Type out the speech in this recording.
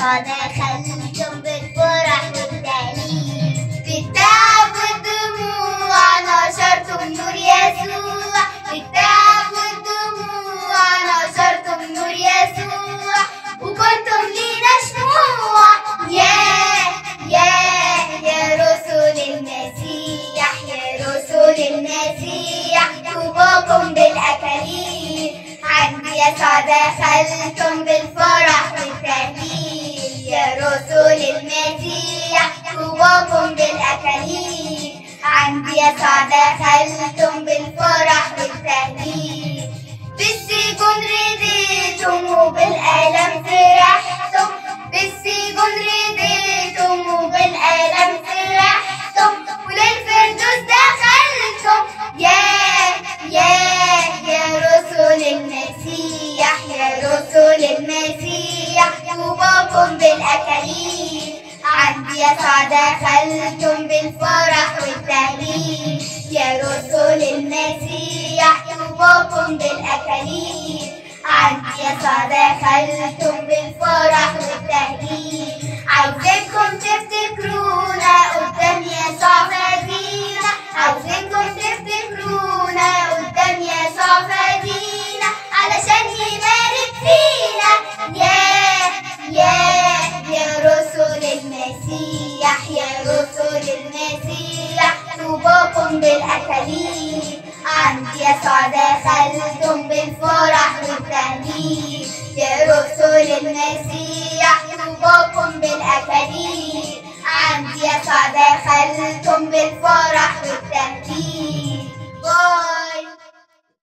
يسوع دخلتم بالفرح والتهليل بالتعب والدموع نشرتم نور يسوع بالتعب والدموع نشرتم نور يسوع وكنتم لينا شموع يا يا يا رسل المسيح يا رسل المسيح طوباكم بالأكاليل عندي يسوع دخلتم بالفرح والتهليل يا رسل المسيح طوباكم بالأكاليل عندي يسوع دخلتم بالفرح والتهليل بالسجون رديتم وبالألم فرحتم بالسجون رديتم وبالألم فرحتم وللفردوس دخلتم يا يا يا رسل المسيح يا رسل المسيح طوباكم بالأكاليل عندي يسوع دخلتم بالفرح والتهليل يا رسل المسيح طوباكم بالأكاليل عندي يسوع دخلتم بالفرح والتهليل عايزينكم تفتكرونا قدام يسوع فدينا عايزينكم تفتكرونا قدام يسوع فدينا علشان يبارك فينا يا يا يا رسل المسيح يا رسل المسيح طوباكم بالأكاليل عندي يسوع دخلتم بالفرح والتهليل يا رسل المسيح طوباكم بالأكاليل عندي يسوع دخلتم بالفرح والتهليل باي